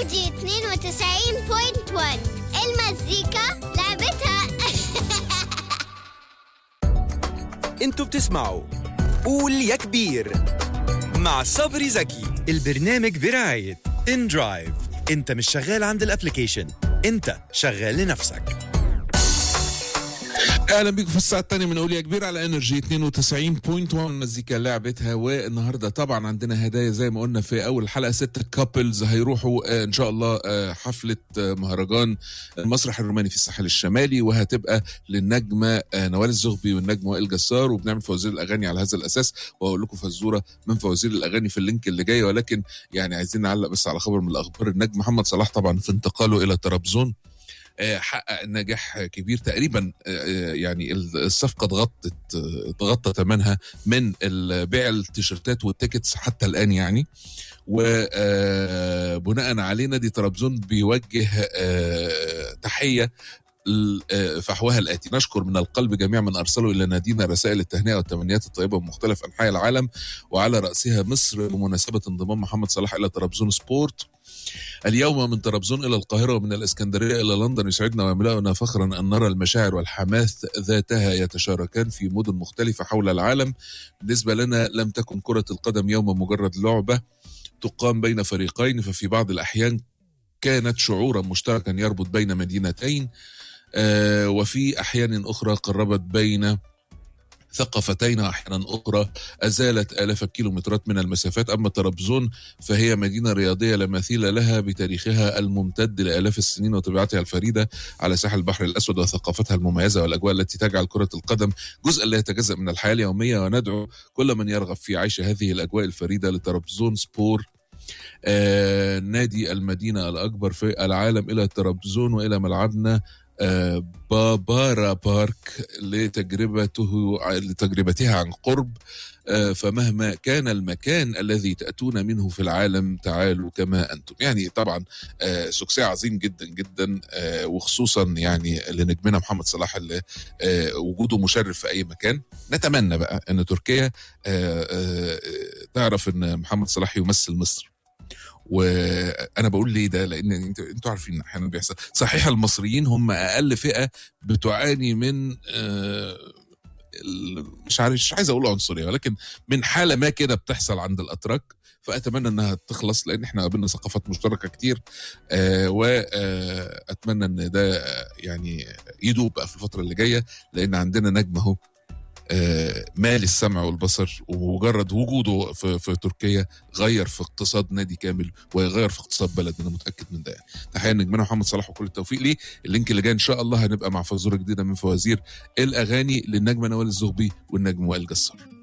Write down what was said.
انرجي 92.1 المزيكا لعبتها انتوا بتسمعوا قول يا كبير مع صبري زكي البرنامج برعاية ان درايف انت مش شغال عند الابليكيشن انت شغال لنفسك اهلا بيكم في الساعه الثانيه من اولياء كبير على انرجي 92.1 مزيكا لعبتها والنهارده طبعا عندنا هدايا زي ما قلنا في اول حلقه ست كابلز هيروحوا آه، ان شاء الله آه، حفله آه، مهرجان المسرح الروماني في الساحل الشمالي وهتبقى للنجمه آه، نوال الزغبي والنجم وائل جسار وبنعمل فوازير الاغاني على هذا الاساس وهقول لكم فزوره من فوازير الاغاني في اللينك اللي جاي ولكن يعني عايزين نعلق بس على خبر من الاخبار النجم محمد صلاح طبعا في انتقاله الى طرابزون آه، حقق نجاح كبير تقريبا آه، يعني الصفقه اتغطت آه، اتغطى ثمنها من ال- بيع التيشيرتات والتيكتس حتى الان يعني وبناء عليه نادي طرابزون بيوجه آه، تحيه ل- آه، فحواها الاتي نشكر من القلب جميع من ارسلوا الى نادينا رسائل التهنئه والتمنيات الطيبه من مختلف انحاء العالم وعلى راسها مصر بمناسبه انضمام محمد صلاح الى طرابزون سبورت اليوم من طرابزون الى القاهره ومن الاسكندريه الى لندن يسعدنا ويملأنا فخرا ان نرى المشاعر والحماس ذاتها يتشاركان في مدن مختلفه حول العالم بالنسبه لنا لم تكن كره القدم يوما مجرد لعبه تقام بين فريقين ففي بعض الاحيان كانت شعورا مشتركا يربط بين مدينتين آه، وفي احيان اخرى قربت بين ثقافتين واحيانا اخرى ازالت الاف الكيلومترات من المسافات اما طرابزون فهي مدينه رياضيه لا مثيل لها بتاريخها الممتد لالاف السنين وطبيعتها الفريده على ساحل البحر الاسود وثقافتها المميزه والاجواء التي تجعل كره القدم جزءا لا يتجزا من الحياه اليوميه وندعو كل من يرغب في عيش هذه الاجواء الفريده لطرابزون سبور آه نادي المدينه الاكبر في العالم الى طرابزون والى ملعبنا آه، بابارا بارك لتجربته لتجربتها عن قرب آه، فمهما كان المكان الذي تأتون منه في العالم تعالوا كما أنتم يعني طبعا آه، سكسي عظيم جدا جدا آه، وخصوصا يعني لنجمنا محمد صلاح اللي آه، وجوده مشرف في أي مكان نتمنى بقى أن تركيا آه، آه، تعرف أن محمد صلاح يمثل مصر وانا بقول ليه ده لان انتوا انتوا عارفين احيانا بيحصل صحيح المصريين هم اقل فئه بتعاني من آه، ال- مش عارف مش عايز اقول عنصريه ولكن من حاله ما كده بتحصل عند الاتراك فاتمنى انها تخلص لان احنا قابلنا ثقافات مشتركه كتير آه واتمنى ان ده آه، يعني يدوب بقى في الفتره اللي جايه لان عندنا نجم اهو آه، مال السمع والبصر ومجرد وجوده في, في تركيا غير في اقتصاد نادي كامل ويغير في اقتصاد بلد انا متاكد من ده يعني تحيه نجمنا محمد صلاح وكل التوفيق ليه اللينك اللي جاي ان شاء الله هنبقى مع فزوره جديده من فوازير الاغاني للنجمه نوال الزغبي والنجم وائل جسار